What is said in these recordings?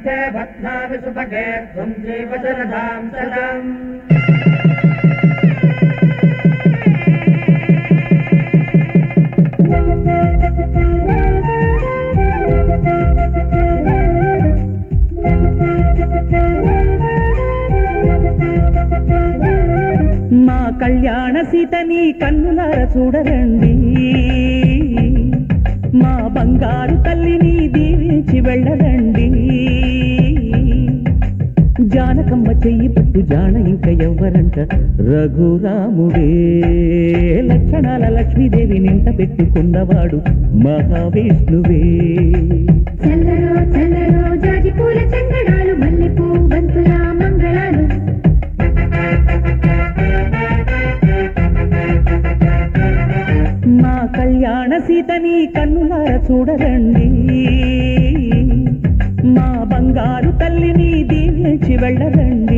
मध्ये भद्रामि सुभगे त्वम् जीवशरदाम् सदाम् మా కళ్యాణ సీతని కన్నులార చూడరండి మా బంగారు తల్లిని దీవించి వెళ్ళరండి జానకమ్మ చెయ్యి పట్టు జాన ఇంక ఎవ్వరంట రఘురాముడే లక్షణాల లక్ష్మీదేవి నింట పెట్టుకున్నవాడు మహావిష్ణువే చల్లరో చల్లరో జాజి పూల చందనాలు మల్లెపూ బంతుల మంగళాలు మా కళ్యాణ సీతని కన్నులార చూడరండి మా బంగారు తల్లిని దీవించి వెళ్ళరండి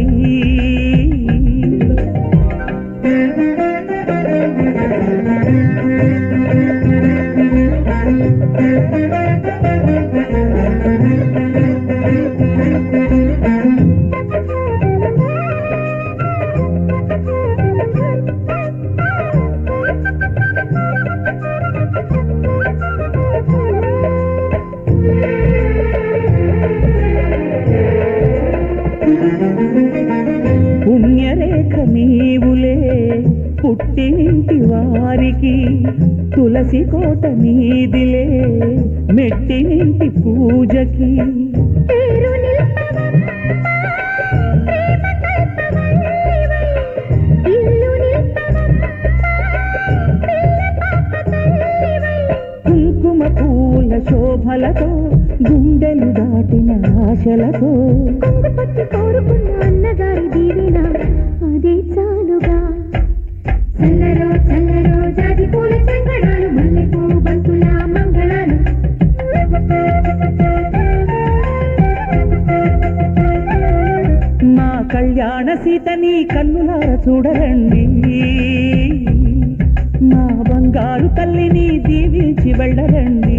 పుణ్యరేఖ నీవులే పుట్టినింటి వారికి తులసి కోట నీదిలే మెట్టినింటి పూజకి పేరు నిల్పవమ్మా, ప్రేమ కల్పవల్లివై. ఇల్లు నిల్పవమ్మా, పిల్ల పాప తల్లివై. కుంకుమ పూల శోభలతో గుండెలు దాటిన ఆశలతో కొంగు పట్టి కోరుకున్న అన్నగారి దీవెన అదే చాలుగా చల్లరో చల్లరో జాజి పూల చందనాలు మల్లెపూ బంతుల మంగళాలు మా కళ్యాణ సీతని కన్నులార చూడరండి మా బంగారు తల్లిని దీవించి వెళ్ళరండి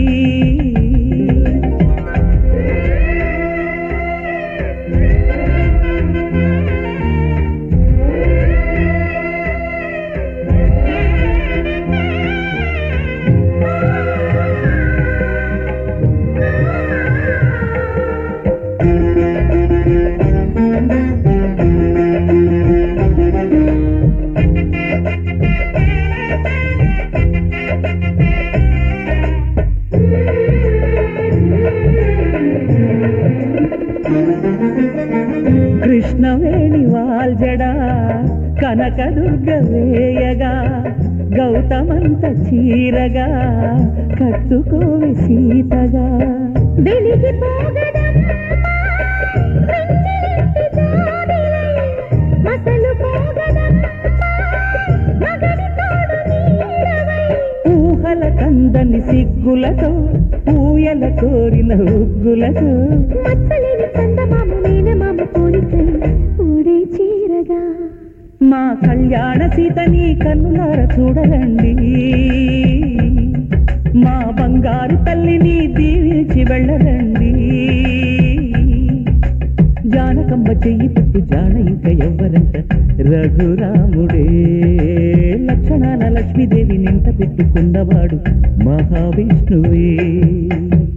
కృష్ణవేణి వాల్జడా కనకదుర్గ వేయగా గౌతమంత చీరగా కట్టుకోవి సీతగా వెలిగిపోగదమ్మా, వెన్నెలెత్తి జాబిలై. మసలు పోగదమ్మా, మగని తోడు నీడవై. ఊహల కందని సిగ్గులతో ఊయల కోరిన ఉగ్గులతో మచ్చలేని చందమామ మేనమామ కోరికై ఊడే చీరగా మా కళ్యాణ సీతని కన్నులార చూడరండి మా బంగారు తల్లిని దీవించి వెళ్ళరండి జానకమ్మ చెయ్యి పట్టు జాన ఇంక ఎవ్వరంట రఘురాముడే లక్షణాల లక్ష్మీదేవి నింట పెట్టుకున్నవాడు మహావిష్ణువే